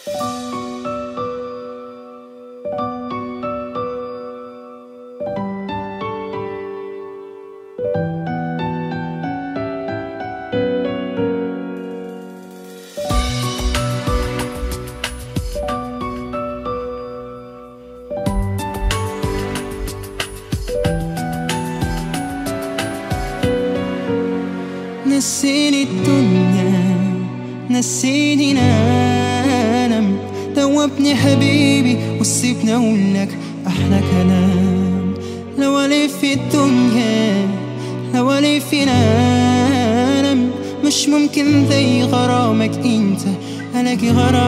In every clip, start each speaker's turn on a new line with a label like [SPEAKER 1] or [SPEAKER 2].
[SPEAKER 1] نسيني الدنيا نسيني نام دوبني حبيبي وسيبني اقول لك احلى كلام لو الف الدنيا لو الف نام مش ممكن زي غرامك انت الاقي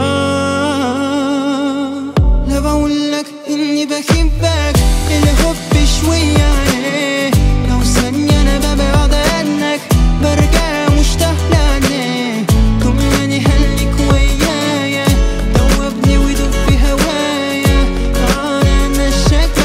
[SPEAKER 1] غرام لو بقول لك اني بحبك الحب شويه عليه لو ثانيه انا ببعد عنك برجع مشتاق لعنك طمني هلك ويايا دوبني ودوب في هوايا انا نشاك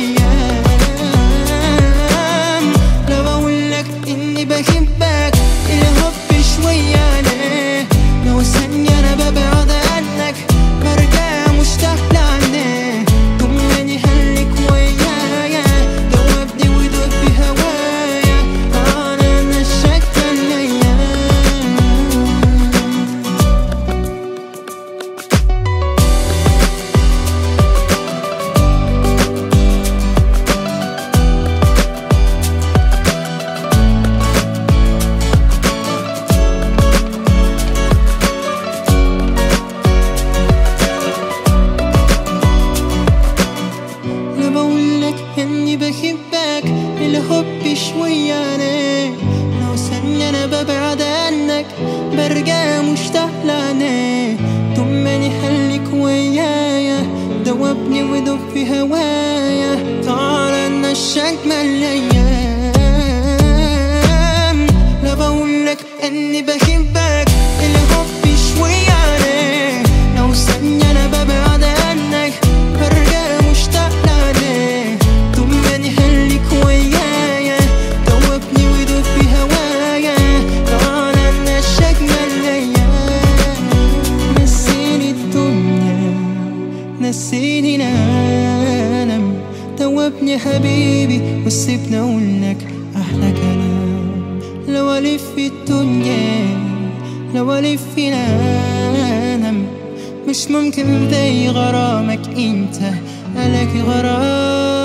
[SPEAKER 1] الايام لو بقول لك اني بحبك الحب شويه عليه لو ثانيه انا ببعد عنك برجع مشتاق لعنك طمني هلك ويايا دوبني ودوب في هوايا انا نشاك الايام لا بقولك اني بحبك الحب شوية عليك لو ثانية انا ببعد عنك برجع مشتاق لعنيك طمني خليك ويايا دوبني ودوب في هوايا تعالى نشاك من الايام لا بقولك اني بحبك الحب شوية عليك لو ثانية انا ببعد عنك برجع مشتاق لعنيك طمني خليك ويايا دوبني ودوب في هوايا تعالى نشاك من الايام نسيني الدنيا نسيني نام دوبني حبيبي وسيبني اقول لك احلى كلام لو الف في الدنيا لو الف نام مش ممكن زي غرامك انت الاقي غرام